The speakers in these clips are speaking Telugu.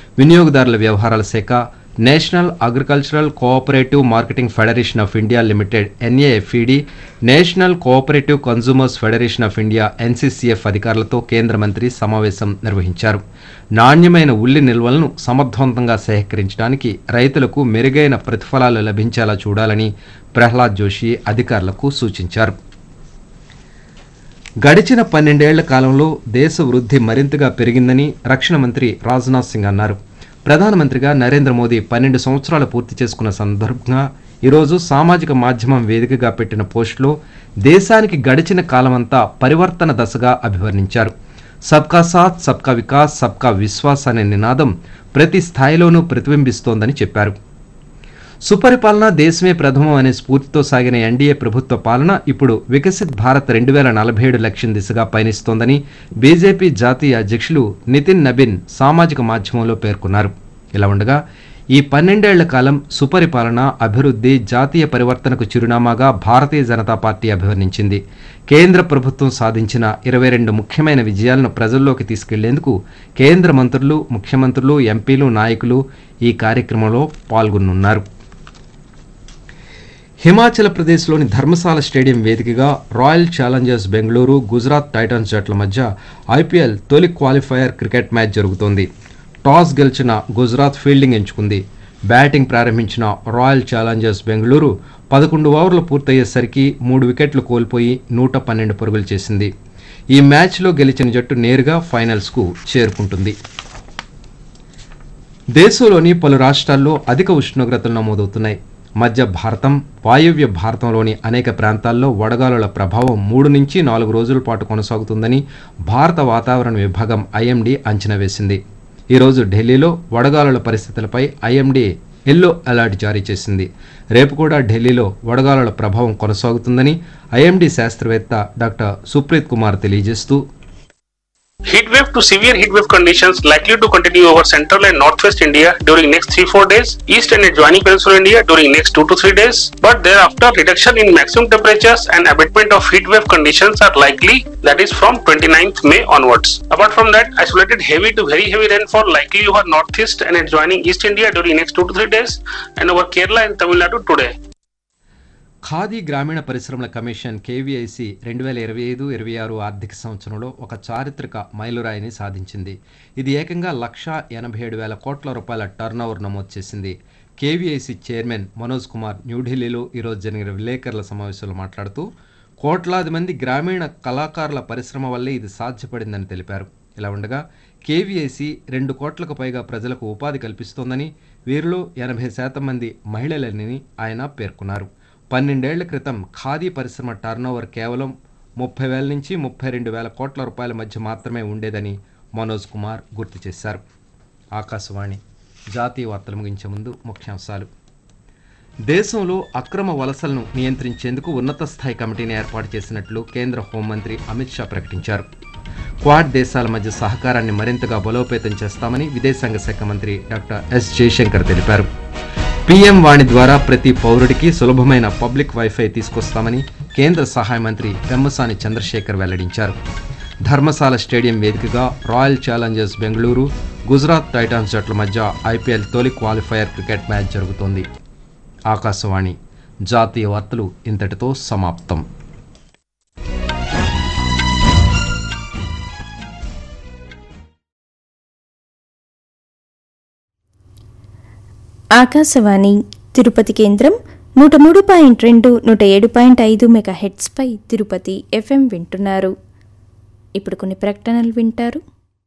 వినియోగదారుల వ్యవహారాల శాఖ national agricultural cooperative marketing federation of India limited NAFED national cooperative consumers federation of India NCCF అధికారులతో కేంద్ర మంత్రి సమావేశం నిర్వహించారు నాణ్యమైన ఉల్లి నిల్వలను సమర్థవంతంగా సేకరించడానికి రైతులకు మెరుగైన ప్రతిఫలాలు లభించేలా చూడాలని ప్రహ్లాద్ జోషి అధికారులకు సూచించారు గడిచిన పన్నెండేళ్ల కాలంలో దేశ వృద్ధి మరింతగా పెరిగిందని రక్షణ మంత్రి రాజ్నాథ్ సింగ్ అన్నారు ప్రధానమంత్రిగా నరేంద్ర మోదీ పన్నెండు సంవత్సరాలు పూర్తి చేసుకున్న సందర్భంగా ఈరోజు సామాజిక మాధ్యమం వేదికగా పెట్టిన పోస్టులో దేశానికి గడిచిన కాలమంతా పరివర్తన దశగా అభివర్ణించారు సబ్కా సాత్ సబ్కా వికాస్ సబ్కా విశ్వాస్ అనే నినాదం ప్రతి స్థాయిలోనూ ప్రతిబింబిస్తోందని చెప్పారు సుపరిపాలన దేశమే ప్రథమం అనే స్ఫూర్తితో సాగిన ఎన్డీఏ ప్రభుత్వ పాలన ఇప్పుడు వికసిత్ భారత్ రెండు వేల నలభై ఏడు లక్ష్యం దిశగా పయనిస్తోందని బీజేపీ జాతీయ అధ్యక్షులు నితిన్ నబిన్ సామాజిక మాధ్యమంలో పేర్కొన్నారు ఇలా ఉండగా ఈ పన్నెండేళ్ల కాలం సుపరిపాలన అభివృద్ధి జాతీయ పరివర్తనకు చిరునామాగా భారతీయ జనతా పార్టీ అభివర్ణించింది కేంద్ర ప్రభుత్వం సాధించిన ఇరవై రెండు ముఖ్యమైన విజయాలను ప్రజల్లోకి తీసుకెళ్లేందుకు కేంద్ర మంత్రులు ముఖ్యమంత్రులు ఎంపీలు నాయకులు ఈ కార్యక్రమంలో పాల్గొనున్నారు హిమాచల్ ప్రదేశ్లోని ధర్మశాల స్టేడియం వేదికగా royal challengers Bengaluru Gujarat titans జట్ల మధ్య ఐపీఎల్ తొలి క్వాలిఫైయర్ క్రికెట్ మ్యాచ్ జరుగుతోంది టాస్ గెలిచిన గుజరాత్ ఫీల్డింగ్ ఎంచుకుంది బ్యాటింగ్ ప్రారంభించిన రాయల్ ఛాలెంజర్స్ బెంగళూరు పదకొండు ఓవర్లు పూర్తయ్యేసరికి మూడు వికెట్లు కోల్పోయి నూట పన్నెండు పరుగులు చేసింది ఈ మ్యాచ్లో గెలిచిన జట్టు నేరుగా ఫైనల్స్కు చేరుకుంటుంది దేశంలోని పలు రాష్ట్రాల్లో అధిక ఉష్ణోగ్రతలు నమోదవుతున్నాయి మధ్య భారతం వాయువ్య భారతంలోని అనేక ప్రాంతాల్లో వడగాలుల ప్రభావం మూడు నుంచి నాలుగు రోజుల పాటు కొనసాగుతుందని భారత వాతావరణ విభాగం ఐఎండీ అంచనా వేసింది ఈరోజు ఢిల్లీలో వడగాలుల పరిస్థితులపై ఐఎండీ ఎల్లో అలర్ట్ జారీ చేసింది రేపు కూడా ఢిల్లీలో వడగాలుల ప్రభావం కొనసాగుతుందని ఐఎండీ శాస్త్రవేత్త డాక్టర్ సుప్రీత్ కుమార్ తెలియజేస్తూ Heat wave to severe heat wave conditions likely to continue over central and northwest India during next 3-4 days, east and adjoining peninsular India during next 2 to 3 days, but thereafter reduction in maximum temperatures and abatement of heat wave conditions are likely that is from 29th May onwards. Apart from that, isolated heavy to very heavy rainfall likely over northeast and adjoining east India during next 2 to 3 days and over Kerala and Tamil Nadu today. Khadi గ్రామీణ పరిశ్రమల కమిషన్ కేవీఐసి రెండు వేల ఇరవై ఐదు ఇరవై ఆరు ఆర్థిక సంవత్సరంలో ఒక చారిత్రక మైలురాయిని సాధించింది ఇది ఏకంగా లక్ష ఎనభై ఏడు వేల కోట్ల రూపాయల టర్నోవర్ నమోదు చేసింది కేవీఐసి చైర్మన్ మనోజ్ కుమార్ న్యూఢిల్లీలో ఈరోజు జరిగిన విలేకరుల సమావేశంలో మాట్లాడుతూ కోట్లాది మంది గ్రామీణ కళాకారుల పరిశ్రమ వల్లే ఇది సాధ్యపడిందని తెలిపారు ఇలా ఉండగా కేవీఐసి రెండు కోట్లకు పైగా ప్రజలకు ఉపాధి కల్పిస్తోందని వీరిలో ఎనభై శాతం మంది మహిళలని ఆయన పేర్కొన్నారు పన్నెండేళ్ల క్రితం ఖాదీ పరిశ్రమ టర్నోవర్ కేవలం ముప్పై వేల నుంచి ముప్పై రెండు వేల కోట్ల రూపాయల మధ్య మాత్రమే ఉండేదని మనోజ్ కుమార్ గుర్తు చేశారు ఆకాశవాణి జాతీయ వార్తలు ముగించే ముందు ముఖ్యాంశాలు దేశంలో అక్రమ వలసలను నియంత్రించేందుకు ఉన్నత స్థాయి కమిటీని ఏర్పాటు చేసినట్లు కేంద్ర హోంమంత్రి అమిత్ షా ప్రకటించారు క్వాడ్ దేశాల మధ్య సహకారాన్ని మరింతగా బలోపేతం చేస్తామని విదేశాంగ శాఖ మంత్రి డాక్టర్ ఎస్ జయశంకర్ తెలిపారు పీఎం వాణి ద్వారా ప్రతి పౌరుడికి సులభమైన పబ్లిక్ వైఫై తీసుకొస్తామని కేంద్ర సహాయ మంత్రి పెమ్మసాని చంద్రశేఖర్ వెల్లడించారు ధర్మశాల స్టేడియం వేదికగా royal challengers Bengaluru Gujarat titans జట్ల మధ్య ఐపీఎల్ తొలి క్వాలిఫైయర్ క్రికెట్ మ్యాచ్ జరుగుతోంది ఆకాశవాణి జాతీయ వార్తలు ఇంతటితో సమాప్తం ఆకాశవాణి తిరుపతి కేంద్రం నూట మూడు పాయింట్ రెండు నూట ఏడు పాయింట్ ఐదు మెగా హెడ్స్పై తిరుపతి ఎఫ్ఎం వింటున్నారు ఇప్పుడు కొన్ని ప్రకటనలు వింటారు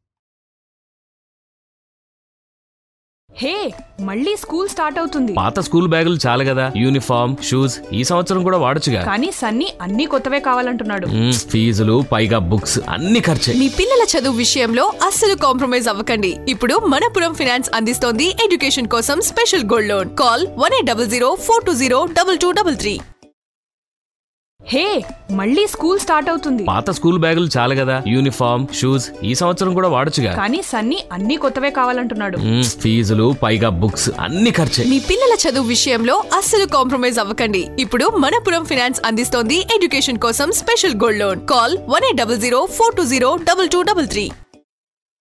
హే మళ్ళీ స్కూల్ స్టార్ట్ అవుతుంది పాత స్కూల్ బ్యాగులు చాలు కదా యూనిఫామ్ షూస్ ఈ సంవత్సరం కూడా వాడొచ్చుగా కానీ సన్నీ అన్ని కొత్తవే కావాలంటున్నాడు మ్మ్, ఫీజులు పైగా బుక్స్ అన్ని ఖర్చే మీ పిల్లల చదువు విషయంలో అస్సలు కాంప్రమైజ్ అవ్వకండి ఇప్పుడు మనపురం ఫినాన్స్ అందిస్తోంది ఎడ్యుకేషన్ కోసం special gold loan call one eight double zero four two zero double two double three hey మళ్ళీ స్కూల్ స్టార్ట్ అవుతుంది పాత స్కూల్ బ్యాగులు చాలు కదా యూనిఫామ్ షూస్ ఈ సంవత్సరం కూడా వాడొచ్చుగా కానీ సన్నీ అన్ని కొత్తవే కావాలంటున్నాడు మ్మ్, ఫీజులు పైగా బుక్స్ అన్ని ఖర్చే మీ పిల్లల చదువు విషయంలో అస్సలు కాంప్రమైజ్ అవ్వకండి ఇప్పుడు మనపురం ఫినాన్స్ అందిస్తోంది ఎడ్యుకేషన్ కోసం special gold loan call one eight double zero four two zero double two double three